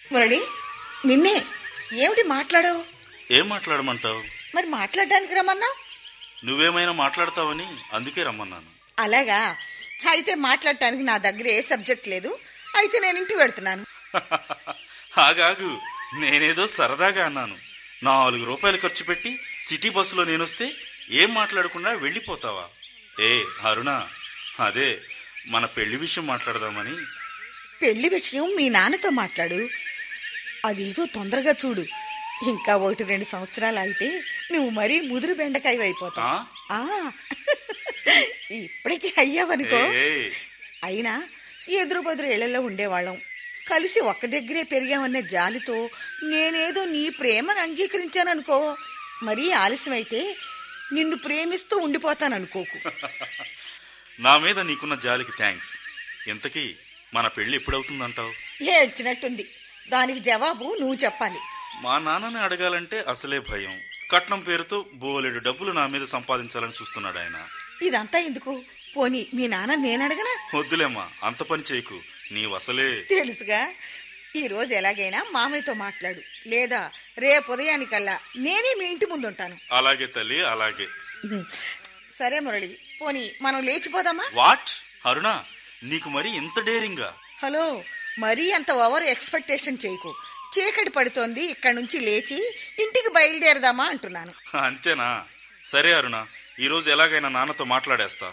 మురళి నిన్నే ఏమిటి మాట్లాడవు ఏం మాట్లాడమంటావు మరి మాట్లాడడానికి రమ్మన్నా నువ్వేమైనా మాట్లాడతావని అందుకే రమ్మన్నాను అలాగా అయితే మాట్లాడటానికి నా దగ్గర ఏ సబ్జెక్ట్ లేదు అయితే నేను ఇంటికి వెళ్తున్నాను ఆగాగు నేనేదో సరదాగా అన్నాను నాలుగు రూపాయలు ఖర్చు పెట్టి సిటీ బస్సులో నేనొస్తే ఏం మాట్లాడకుండా వెళ్ళిపోతావా ఏ అరుణ అదే మన పెళ్లి విషయం మాట్లాడదామని పెళ్లి విషయం మీ నాన్నతో మాట్లాడు అదేదో తొందరగా చూడు ఇంకా ఒకటి రెండు సంవత్సరాలు అయితే నువ్వు మరీ ముదురు బెండకాయ అయిపోతావు ఆ? ఆ, ఇప్పటికీ అయ్యావనుకో ఏ అయినా ఎదురు బదురు ఇళ్లలో ఉండేవాళ్ళం కలిసి ఒక్క దగ్గరే పెరిగామన్న జాలితో నేనేదో నీ ప్రేమను అంగీకరించాననుకో మరీ ఆలస్యమైతే నిన్ను ప్రేమిస్తూ ఉండిపోతాననుకోకు నా మీద నీకున్న జాలికి థ్యాంక్స్ ఇంతకీ మన పెళ్లి ఎప్పుడవుతుందంటావు ఏడ్చినట్టుంది దానికి జవాబు నువ్వు చెప్పాలి మా నాన్నని అడగాలంటే అసలే భయం కట్నం పేరుతో బోలెడు డబ్బులు నా మీద సంపాదించాలని చూస్తున్నాడు ఆయన ఇదంతా ఎందుకు పోని మీ నాన్న నేనడగనా వద్దులేమ్మా అంత పని చేయకు నీవసలే తెలుసుగా ఈ రోజు ఎలాగైనా మామయ్యతో మాట్లాడు లేదా రేపు ఉదయానికల్లా నేనే మీ ఇంటి ముందు ఉంటాను అలాగే తల్లి అలాగే సరే మురళి పోని మనం లేచిపోదామా వాట్ అరుణ నీకు మరి ఇంత డేరింగా హలో మరీ అంత ఓవర్ ఎక్స్పెక్టేషన్ చేయకు చీకటి పడుతోంది ఇక్కడ నుంచి లేచి ఇంటికి బయలుదేరదామా అంటున్నాను అంతేనా సరే అరుణ ఈరోజు ఎలాగైనా నాన్నతో మాట్లాడేస్తా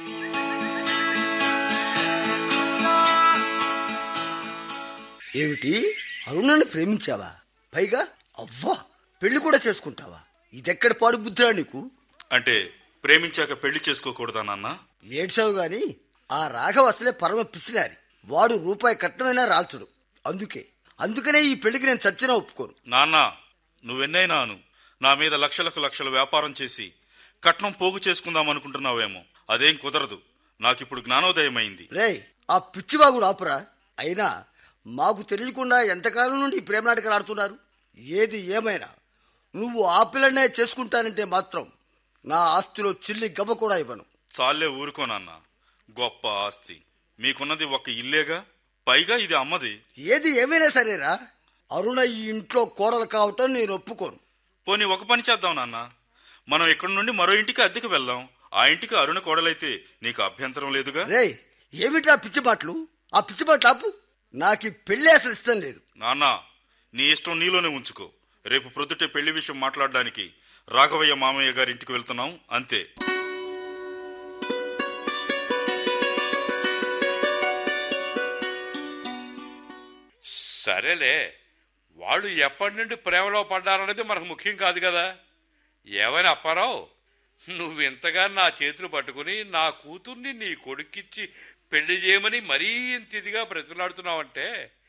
ఏమిటి అరుణని ప్రేమించావా పైగా అవ్వా పెళ్లి కూడా చేసుకుంటావా ఇదెక్కడ పాడు బుద్ధిరా నీకు అంటే ప్రేమించాక పెళ్లి చేసుకోకూడదా నాన్న ఏడ్చావు గాని ఆ రాఘవ అసలే పరమ పిసినారి వాడు రూపాయి కట్నమైనా రాల్చడు అందుకే అందుకనే ఈ పెళ్లికి నేను చచ్చినా ఒప్పుకోను నాన్న నువ్వెన్నైనా అను నా మీద లక్షలకు లక్షలు వ్యాపారం చేసి కట్నం పోగు చేసుకుందాం అనుకుంటున్నావేమో అదేం కుదరదు నాకిప్పుడు జ్ఞానోదయం అయింది రేయ్ ఆ పిచ్చిబాగుడు ఆపురా అయినా మాకు తెలియకుండా ఎంతకాలం నుండి ఈ ప్రేమ నాటకాలు ఆడుతున్నారు ఏది ఏమైనా నువ్వు ఆ పిల్లనే చేసుకుంటానంటే మాత్రం నా ఆస్తిలో చిల్లి గవ్వ కూడా ఇవ్వను చాలే ఊరుకో నాన్న గొప్ప ఆస్తి మీకున్నది ఒక ఇల్లేగా పైగా ఇది అమ్మది ఏది ఏమైనా సరేరా అరుణ ఈ ఇంట్లో కోడలు కావటం నేను ఒప్పుకోను పోనీ ఒక పని చేద్దాం నాన్న మనం ఇక్కడి నుండి మరో ఇంటికి అద్దెకి వెళ్దాం ఆ ఇంటికి అరుణ కోడలైతే నీకు అభ్యంతరం లేదుగా రేయ్ ఏమిటా పిచ్చి మాటలు ఆ పిచ్చి మాటలు ఆపు నాకు ఈ పెళ్ళి అసలు ఇష్టం లేదు నాన్న నీ ఇష్టం నీలోనే ఉంచుకో రేపు ప్రొద్దుటే పెళ్లి విషయం మాట్లాడడానికి రాఘవయ్య మామయ్య గారి ఇంటికి వెళ్తున్నాం అంతే సరేలే వాళ్ళు ఎప్పటి నుండి ప్రేమలో పడ్డారనేది మనకు ముఖ్యం కాదు కదా ఏమైనా అప్పారావు నువ్వు ఇంతగా నా చేతులు పట్టుకుని నా కూతుర్ని నీ కొడుక్కిచ్చి పెళ్లి చేయమని మరీ ఇంత ఇదిగా బ్రతిమలాడుతున్నావంటే